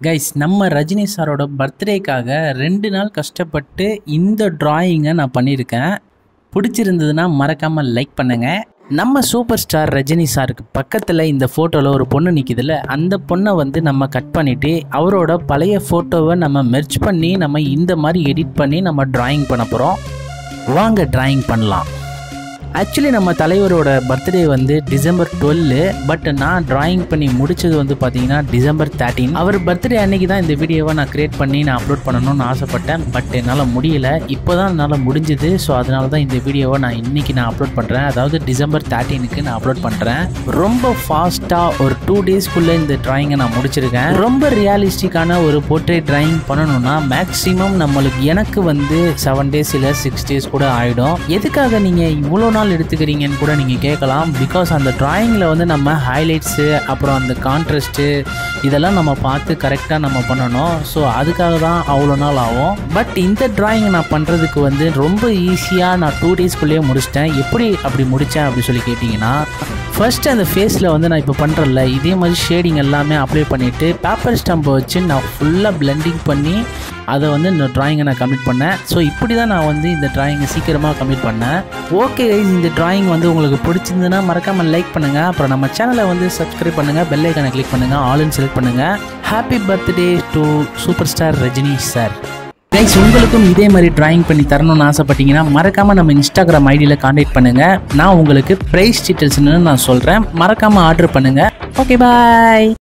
guys நம்ம ரஜினி சாரோட பர்த்டேக்காக ரெண்டு நாள் கஷ்டப்பட்டு இந்த டிராயிங்கை நான் பண்ணியிருக்கேன் பிடிச்சிருந்ததுன்னா மறக்காமல் லைக் பண்ணுங்கள் நம்ம சூப்பர் ஸ்டார் ரஜினி சாருக்கு பக்கத்தில் இந்த ஃபோட்டோவில் ஒரு பொண்ணு நிற்கிதுல்ல அந்த பொண்ணை வந்து நம்ம கட் பண்ணிவிட்டு அவரோட பழைய ஃபோட்டோவை நம்ம மெர்ச் பண்ணி நம்ம இந்த மாதிரி எடிட் பண்ணி நம்ம டிராயிங் பண்ண போகிறோம் வாங்க டிராயிங் பண்ணலாம் ஆக்சுவலி நம்ம தலைவரோட பர்த்டே வந்து டிசம்பர் டுவெல்லு பட் நான் டிராயிங் பண்ணி முடிச்சது வந்து பார்த்தீங்கன்னா டிசம்பர் தேர்ட்டீன் அவர் பர்த்டே அன்னைக்கு தான் இந்த வீடியோவை நான் கிரியேட் பண்ணி நான் அப்லோட் பண்ணணும்னு ஆசைப்பட்டேன் பட் என்னால் முடியல இப்போ தான் என்னால் முடிஞ்சுது ஸோ அதனால தான் இந்த வீடியோவை நான் இன்னைக்கு நான் அப்லோட் பண்ணுறேன் அதாவது டிசம்பர் தேர்ட்டீனுக்கு நான் அப்லோட் பண்ணுறேன் ரொம்ப ஃபாஸ்ட்டாக ஒரு டூ டேஸ்க்குள்ளே இந்த டிராயிங்கை நான் முடிச்சிருக்கேன் ரொம்ப ரியலிஸ்டிக்கான ஒரு போர்ட்ரேட் டிராயிங் பண்ணணும்னா மேக்ஸிமம் நம்மளுக்கு எனக்கு வந்து செவன் டேஸ் இல்லை சிக்ஸ் டேஸ் கூட ஆகிடும் எதுக்காக நீங்கள் இவ்வளோ நாள் எடுத்துக்கிறீங்கன்னு கூட நீங்கள் கேட்கலாம் பிகாஸ் அந்த டிராயிங்கில் வந்து நம்ம ஹைலைட்ஸு அப்புறம் அந்த கான்ட்ராஸ்ட்டு இதெல்லாம் நம்ம பார்த்து கரெக்டாக நம்ம பண்ணணும் ஸோ அதுக்காக தான் அவ்வளோ நாள் ஆகும் பட் இந்த டிராயிங்கை நான் பண்ணுறதுக்கு வந்து ரொம்ப ஈஸியாக நான் டூ டேஸ்க்குள்ளேயே முடிச்சிட்டேன் எப்படி அப்படி முடித்தேன் அப்படி சொல்லி கேட்டிங்கன்னா ஃபர்ஸ்ட் அந்த ஃபேஸில் வந்து நான் இப்போ பண்ணுறல இதே மாதிரி ஷேடிங் எல்லாமே அப்ளை பண்ணிவிட்டு பேப்பர் ஸ்டம்பை வச்சு நான் ஃபுல்லாக பிளெண்டிங் பண்ணி அதை வந்து இந்த டிராயிங்கை நான் கம்ப்ளீட் பண்ணேன் ஸோ இப்படி தான் நான் வந்து இந்த டிராயிங்கை சீக்கிரமாக கம்ப்ளீட் பண்ணேன் ஓகே கைஸ் இந்த டிராயிங் வந்து உங்களுக்கு பிடிச்சிருந்ததுன்னா மறக்காமல் லைக் பண்ணுங்கள் அப்புறம் நம்ம சேனலை வந்து சப்ஸ்கிரைப் பண்ணுங்கள் பெல் ஐக்கனை கிளிக் பண்ணுங்கள் ஆல்னு செலக்ட் பண்ணுங்கள் happy birthday to super star Rajini sir guys உங்களுக்கும் இதே மாதிரி டிராயிங் பண்ணி தரணும்னு ஆசைப்பட்டீங்கன்னா மறக்காமல் நம்ம இன்ஸ்டாகிராம் ஐடியில் காண்டாக்ட் பண்ணுங்கள் நான் உங்களுக்கு ப்ரைஸ் டீட்டெயில்ஸ்னு நான் சொல்கிறேன் மறக்காமல் ஆர்டர் பண்ணுங்கள் ஓகே பாய்